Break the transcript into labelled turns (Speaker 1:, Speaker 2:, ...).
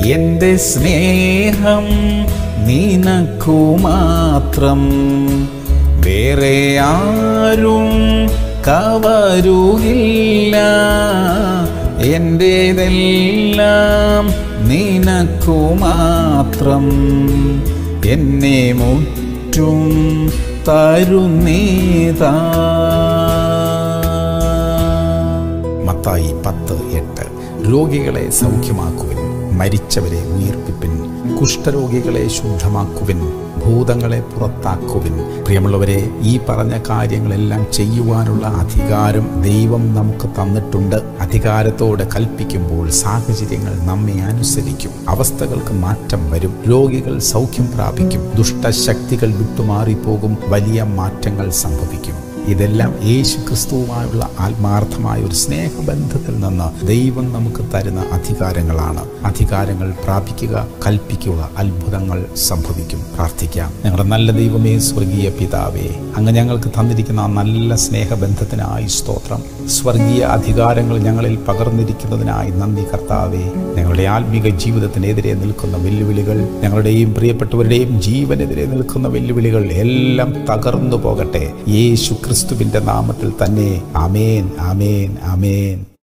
Speaker 1: എന്റെ സ്നേഹം നിനക്കു മാത്രം വേറെ ആരും കവരുകില്ല എൻ്റേതെല്ലാം നിനക്കു മാത്രം എന്നെ മുറ്റും തരുന്നീതാ മത്തായി പത്ത് എട്ട് രോഗികളെ സൗഖ്യമാക്കുവിൻ മരിച്ചവരെ ഉയർപ്പിപ്പിൻ കുഷ്ഠരോഗികളെ ശുദ്ധമാക്കുവിൻ ഭൂതങ്ങളെ പുറത്താക്കുവിൻ പ്രിയമുള്ളവരെ ഈ പറഞ്ഞ കാര്യങ്ങളെല്ലാം ചെയ്യുവാനുള്ള അധികാരം ദൈവം നമുക്ക് തന്നിട്ടുണ്ട് അധികാരത്തോടെ കൽപ്പിക്കുമ്പോൾ സാഹചര്യങ്ങൾ നമ്മെ അനുസരിക്കും അവസ്ഥകൾക്ക് മാറ്റം വരും രോഗികൾ സൗഖ്യം പ്രാപിക്കും ദുഷ്ടശക്തികൾ വിട്ടുമാറിപ്പോകും വലിയ മാറ്റങ്ങൾ സംഭവിക്കും ഇതെല്ലാം യേശു ക്രിസ്തുവുമായുള്ള ആത്മാർത്ഥമായ ഒരു സ്നേഹബന്ധത്തിൽ നിന്ന് ദൈവം നമുക്ക് തരുന്ന അധികാരങ്ങളാണ് അധികാരങ്ങൾ പ്രാപിക്കുക കൽപ്പിക്കുക അത്ഭുതങ്ങൾ സംഭവിക്കും പ്രാർത്ഥിക്കാം ഞങ്ങളുടെ നല്ല ദൈവമേ സ്വർഗീയ പിതാവേ അങ്ങ് ഞങ്ങൾക്ക് തന്നിരിക്കുന്ന ആ നല്ല സ്നേഹബന്ധത്തിനായി സ്തോത്രം സ്വർഗീയ അധികാരങ്ങൾ ഞങ്ങളിൽ പകർന്നിരിക്കുന്നതിനായി നന്ദി കർത്താവേ ഞങ്ങളുടെ ആത്മീക ജീവിതത്തിനെതിരെ നിൽക്കുന്ന വെല്ലുവിളികൾ ഞങ്ങളുടെയും പ്രിയപ്പെട്ടവരുടെയും ജീവനെതിരെ നിൽക്കുന്ന വെല്ലുവിളികൾ എല്ലാം തകർന്നു പോകട്ടെ യേശു ക്രിസ്തുവിന്റെ നാമത്തിൽ തന്നെ ആമേൻ ആമേൻ ആമേൻ